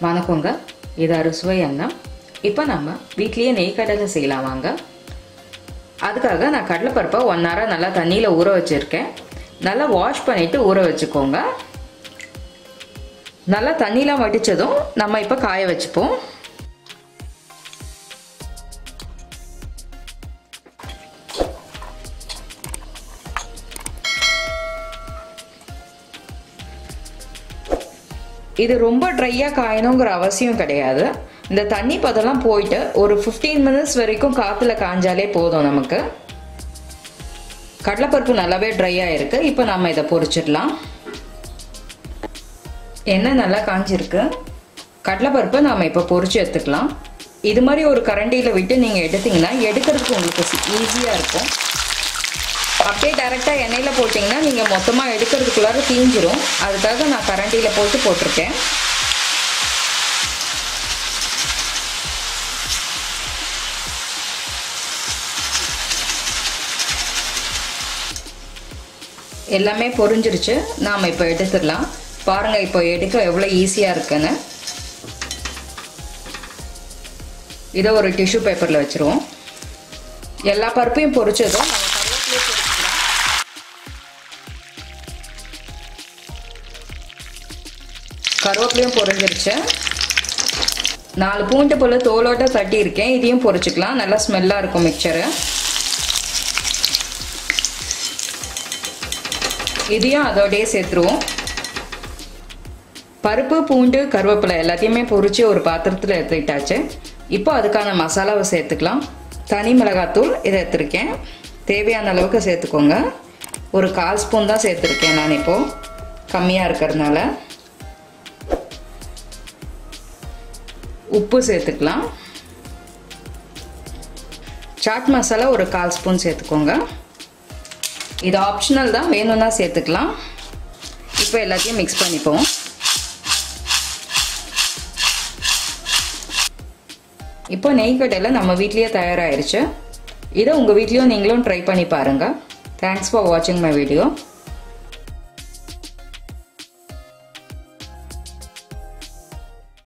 வணக்கங்க இது அறுசுவை அன்னம் இப்போ நம்ம வீட்லேயே நெய் கடலை செய்யலாம் வாங்க அதுக்காக நான் கடலைப்பருப்பை ஒன் ஹவராக நல்லா தண்ணியில் ஊற வச்சுருக்கேன் நல்லா வாஷ் பண்ணிவிட்டு ஊற வச்சுக்கோங்க நல்லா தண்ணிலாம் வடித்ததும் நம்ம இப்போ காய வச்சுப்போம் இது ரொம்ப ட்ரையாக காயணுங்கிற அவசியம் கிடையாது இந்த தண்ணி பதெல்லாம் போயிட்டு ஒரு ஃபிஃப்டீன் மினிட்ஸ் வரைக்கும் காற்றுல காஞ்சாலே போதும் நமக்கு கடலைப்பருப்பு நல்லாவே ட்ரையாக இருக்கு இப்போ நம்ம இதை பொரிச்சிடலாம் எண்ணெய் நல்லா காஞ்சிருக்கு கடலைப்பருப்பை நாம் இப்போ பொரிச்சு எடுத்துக்கலாம் இது மாதிரி ஒரு கரண்டியில் விட்டு நீங்கள் எடுத்தீங்கன்னா எடுக்கிறதுக்கு உங்களுக்கு ஈஸியாக இருக்கும் அப்படியே டைரெக்டாக எண்ணெயில் போட்டிங்கன்னா நீங்கள் மொத்தமாக எடுக்கிறதுக்குள்ளார தீஞ்சிரும் அதுக்காக நான் கரண்டியில் போட்டு போட்டிருக்கேன் எல்லாமே பொரிஞ்சிருச்சு நாம் இப்போ எடுத்துடலாம் பாருங்கள் இப்போ எடுக்க எவ்வளோ ஈஸியாக இருக்குன்னு இதை ஒரு டிஷ்யூ பேப்பரில் வச்சுருவோம் எல்லா பருப்பையும் பொரிச்சதும் நம்ம கருவேப்பிலையை பொரிச்சிக்கலாம் கருவேப்பிலையும் பொரிஞ்சிருச்சு நாலு பூண்டு போல் தோலோட்ட தட்டி இருக்கேன் இதையும் பொரிச்சுக்கலாம் நல்லா ஸ்மெல்லாக இருக்கும் மிக்சரு இதையும் அதோடய சேர்த்துருவோம் பருப்பு பூண்டு கருவேப்பிலை எல்லாத்தையுமே பொரிச்சு ஒரு பாத்திரத்தில் எடுத்துக்கிட்டாச்சு இப்போ அதுக்கான மசாலாவை சேர்த்துக்கலாம் தனி மிளகாத்தூள் இதை எடுத்துருக்கேன் தேவையான அளவுக்கு சேர்த்துக்கோங்க ஒரு கால் ஸ்பூன் தான் சேர்த்துருக்கேன் நான் இப்போது கம்மியாக இருக்கிறதுனால உப்பு சேர்த்துக்கலாம் சாட் மசாலா ஒரு கால் ஸ்பூன் சேர்த்துக்கோங்க இது ஆப்ஷனல் தான் வேணும்னா சேர்த்துக்கலாம் இப்போ எல்லாத்தையும் மிக்ஸ் பண்ணிப்போம் இப்போ நெய் கடையில் நம்ம வீட்லேயே தயாராகிருச்சு இதை உங்கள் வீட்லேயும் நீங்களும் ட்ரை பண்ணி பாருங்கள் தேங்க்ஸ் ஃபார் வாட்சிங் மை வீடியோ